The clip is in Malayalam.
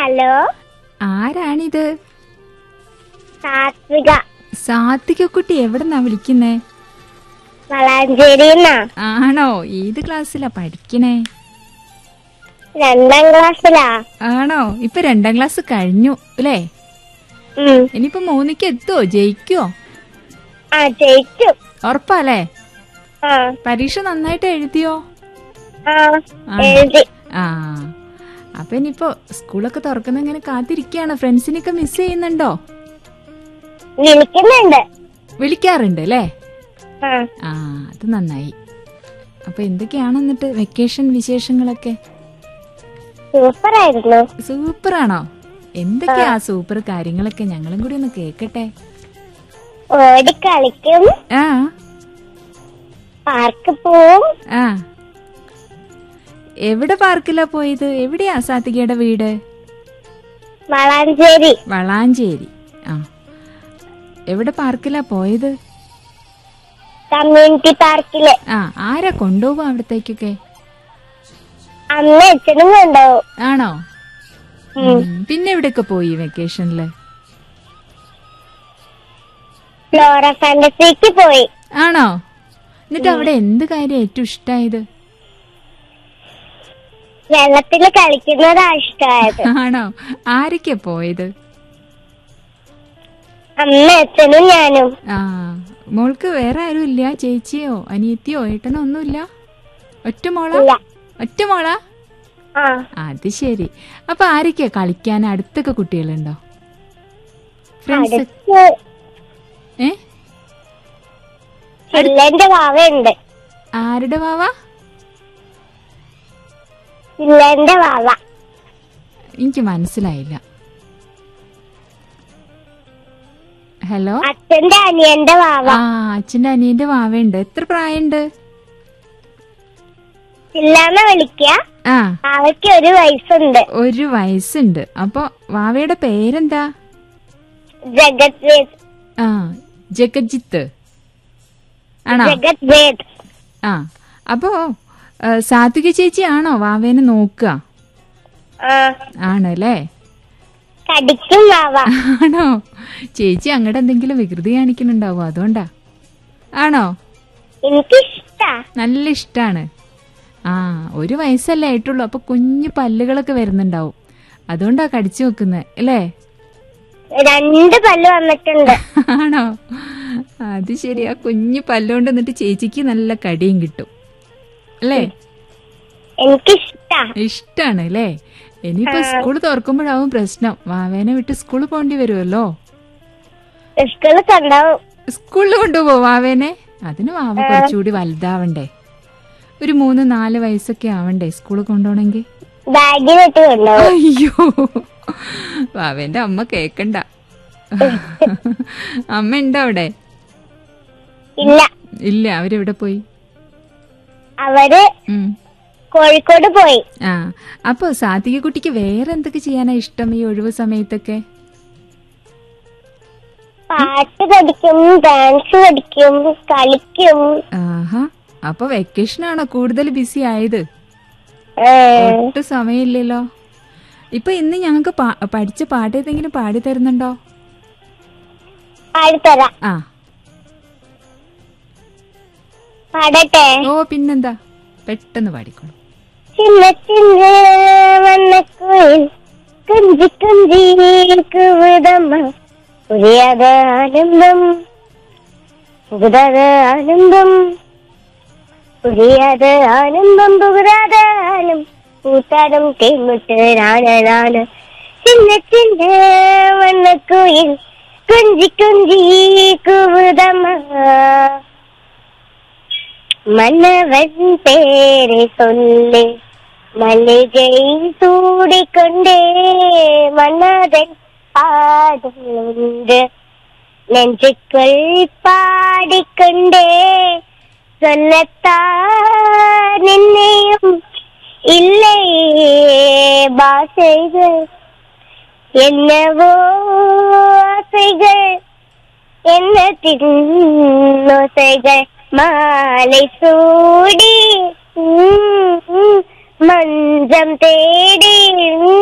ഹലോ ആരാണിത് സാത്വിക സാത്വികക്കുട്ടി എവിടെന്നാ വിളിക്കുന്നേ വളാഞ്ചേരിന്നാ ആണോ ഏത് ക്ലാസ്സിലാ പഠിക്കണേ രണ്ടാം ക്ലാസ്സിലാ ആണോ ഇപ്പൊ രണ്ടാം ക്ലാസ് കഴിഞ്ഞു അല്ലേ ഉം. ഇനിയിപ്പോ മൂന്നിക്ക് എത്തുവോ ജയിക്കുവോ ആ ജയിച്ചു ഉറപ്പാല്ലേ ആ പരീക്ഷ നന്നായിട്ട് എഴുതിയോ ആ ആ. എഴുതി ആ അപ്പൊ ഇനിയിപ്പോ സ്കൂളൊക്കെ തുറക്കുന്ന ഇങ്ങനെ കാത്തിരിക്കുകയാണ് ഫ്രണ്ട്സിനൊക്കെ മിസ് ചെയ്യുന്നുണ്ടോ വിളിക്കുന്നുണ്ട് വിളിക്കാറുണ്ട് അല്ലേ ആ ആ അത് നന്നായി അപ്പൊ എന്തൊക്കെയാണ് എന്നിട്ട് വെക്കേഷൻ വിശേഷങ്ങളൊക്കെ സൂപ്പർ ആയിരുന്നു സൂപ്പറാണോ എന്തൊക്കെയാ സൂപ്പർ കാര്യങ്ങളൊക്കെ ഞങ്ങളും കൂടി ഒന്ന് കേക്കട്ടെ ഓടി കളിക്കും ആ പാർക്ക് പോവും ആ എവിടെ പാർക്കിലാ പോയത് എവിടെയാ സാത്വികയുടെ വീട് വളാഞ്ചേരി വളാഞ്ചേരി ആ എവിടെ പാർക്കിലാ പോയത് കമ്മ്യൂണിറ്റി പാർക്കില് ആ ആരാ കൊണ്ടുപോവാ അവിടത്തേക്കൊക്കെ അമ്മ അച്ഛനും കൊണ്ടുപോകും ആണോ ഉം. ഉം. പിന്നെ എവിടെയൊക്കെ പോയി വെക്കേഷനില് ഫ്ലോറ ഫാന്റസിക്ക് പോയി ആണോ എന്നിട്ട് അവിടെ എന്ത് കാര്യം ഏറ്റവും ഇഷ്ടായത് വെള്ളത്തില് കളിക്കുന്നതാ ഇഷ്ടമായത് ആണോ ആരൊക്കെയാ പോയത് അമ്മ അച്ഛനും ഞാനും ആ മോൾക്ക് വേറെ ആരും ഇല്ല ചേച്ചിയോ അനിയത്തിയോ ഏട്ടനോ ഒന്നുമില്ല ഒറ്റ മോളാ ഇല്ല ഒറ്റ മോളാ ആ അത് ശരി അപ്പൊ ആരൊക്കെയാ കളിക്കാൻ അടുത്തൊക്കെ കുട്ടികളുണ്ടോ ഫ്രണ്ട്സ് അടുത്ത് ഏ ചില്ലന്റെ വാവയുണ്ട് ആരുടെ വാവ ചില്ലന്റെ വാവ എനിക്ക് മനസ്സിലായില്ല ഹലോ അച്ഛന്റെ അനിയന്റെ വാവ ആ അച്ഛന്റെ അനിയന്റെ വാവയുണ്ട് എത്ര പ്രായമുണ്ട് ചില്ലാന്ന് വിളിക്ക ആ അവയ്ക്ക് ഒരു വയസ്സുണ്ട് ഒരു വയസ്സുണ്ട് അപ്പൊ വാവയുടെ പേരെന്താ ജഗത് വേദ് ആ ജഗജിത്ത് ആണോ ജഗത് വേദ് ആ അപ്പോ ആ, സാത്വിക ചേച്ചി ആണോ വാവേനെ നോക്കുക ആ ആണല്ലേ കടിക്കും വാവ ആണോ ചേച്ചി അങ്ങടെ എന്തെങ്കിലും വികൃതി കാണിക്കുന്നുണ്ടാവോ അതുകൊണ്ടാ ആണോ എനിക്കിഷ്ടാ നല്ല ഇഷ്ടാണ് ആ ഒരു വയസ്സല്ലേ ആയിട്ടുള്ളൂ അപ്പൊ കുഞ്ഞു പല്ലുകളൊക്കെ വരുന്നുണ്ടാവും അതുകൊണ്ടാ കടിച്ചു വെക്കുന്നത് അല്ലേ രണ്ട് പല്ല് വന്നിട്ടുണ്ട് ആണോ അത് ശരി ആ കുഞ്ഞു പല്ലുകൊണ്ട് എന്നിട്ട് ചേച്ചിക്ക് നല്ല കടിയും കിട്ടും അല്ലേ എനിക്കിഷ്ടാ ഇഷ്ടാണ് അല്ലേ ഇനിയിപ്പോ സ്കൂൾ തുറക്കുമ്പോഴാവും പ്രശ്നം വാവേനെ വിട്ട് സ്കൂളിൽ പോകേണ്ടി വരുമല്ലോ സ്കൂളിൽ കൊണ്ടാവും സ്കൂളിൽ കൊണ്ടുപോകോ വാവേനെ അതിന് വാവ കുറച്ചുകൂടി വലുതാവണ്ടേ ഒരു മൂന്ന് നാല് വയസ്സൊക്കെ ആവണ്ടേ സ്കൂളിൽ കൊണ്ടുപോകണമെങ്കിൽ ബാഗിലിട്ട് കൊണ്ടാവും അയ്യോ വാവേന്റെ അമ്മ കേക്കണ്ട അമ്മ ഉണ്ടോ അവിടെ ഇല്ല ഇല്ല അവരെവിടെ പോയി അവര് ഉം. കോഴിക്കോട് പോയി ആ അപ്പൊ സാത്വിക കുട്ടിക്ക് വേറെ എന്തൊക്കെ ചെയ്യാനാ ഇഷ്ടം ഈ ഒഴിവ് സമയത്തൊക്കെ പാട്ട് പഠിക്കും ഡാൻസ് പഠിക്കും കളിക്കും ആഹാ അപ്പൊ വെക്കേഷനാണോ കൂടുതൽ ബിസി ആയത് ഏ, ഒട്ടും സമയമില്ലല്ലോ ഇപ്പൊ ഇന്ന് ഞങ്ങൾക്ക് പാ- പഠിച്ച പാട്ട് ഏതെങ്കിലും പാടി തരുന്നുണ്ടോ പാടിത്തരാം ആ പാടട്ടെ ഓ പിന്നെന്താ പെട്ടെന്ന് പാടിക്കോളൂ ചിന്ന ചിന്ന വണ്ണക്കുയിൽ കുഞ്ചി കുഞ്ചി കുവിതമ്മ പുരിയാത ആനന്ദം പുകുതാത ആനന്ദം പുരിയാത ആനന്ദം പുകുതാത ആനം പൂത്താടം തേമുട്ട് രാണ ചിന്ന ചിന്ന വണ്ണക്കുയിൽ കുഞ്ചി കുഞ്ചി കുവിതമ്മ மன்னவன் பேரை சொல்லி மல்லிகை சூடிக்கொண்டே மன்னதன் பாடுண்டு நெஞ்சுக்குள் பாடிக்கொண்டே சொல்லத்தான் நின்னையும் இல்லை பாசைகள் என்னவோ ஆசைகள் எண்ணத்தின் ஓசைகள் மாலை சூடி ம், ம், மஞ்சம் தேடி ம்,